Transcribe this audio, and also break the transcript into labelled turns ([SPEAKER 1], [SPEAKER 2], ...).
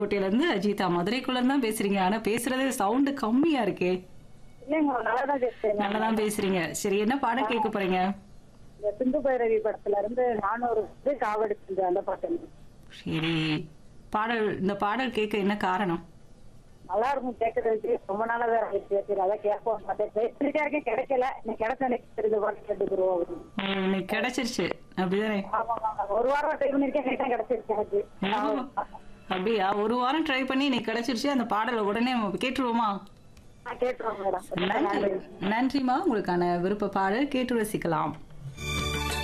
[SPEAKER 1] கோட்டையில இருந்து அஜிதா மதுரைக்குள்ள இருந்து தான் பேசுறீங்க ஆனா பேசுறது சவுண்ட் கம்மியா இருக்கே
[SPEAKER 2] இல்லைங்க நல்லா தான் பேசுறேன்
[SPEAKER 1] நல்லா தான் பேசுறீங்க சரி என்ன பாடம் கேட்க போறீங்க
[SPEAKER 2] இந்த சிந்து பைரவி படத்துல இருந்து நானூறு வந்து காவடி செஞ்ச அந்த பாட்டு
[SPEAKER 1] சரி பாடல் இந்த பாடல் கேட்க என்ன காரணம்
[SPEAKER 2] நல்லா இருக்கும் கேட்கறதுக்கு ரொம்ப நாளா வேற ஆயிடுச்சு சரி அதான் கேட்போம் பார்த்தேன் பேசிட்டே இருக்கேன் கிடைக்கல நீ கிடைச்ச எனக்கு தெரிஞ்ச பாட்டு கேட்டுக்கிறோம் அப்படின்னு.
[SPEAKER 1] ஓ, இன்னைக்கு கிடைச்சிருச்சு அப்படிதானே
[SPEAKER 2] ஆமா ஆமா ஒரு வாரம் ட்ரை பண்ணிருக்கேன் கேட்டா கிடைச்சிருச்சு எனக்கு
[SPEAKER 1] ஆமா. அப்படியா ஒரு வாரம் ட்ரை பண்ணி இன்னைக்கு கிடைச்சிருச்சு அந்த பாடலை உடனே நம்ம கேட்டுருவோமா
[SPEAKER 2] நான் கேட்டுருவோம் மேடம்
[SPEAKER 1] நன்றி நன்றிமா உங்களுக்கான விருப்ப பாடல் கேட்டு ரசிக்கலாம்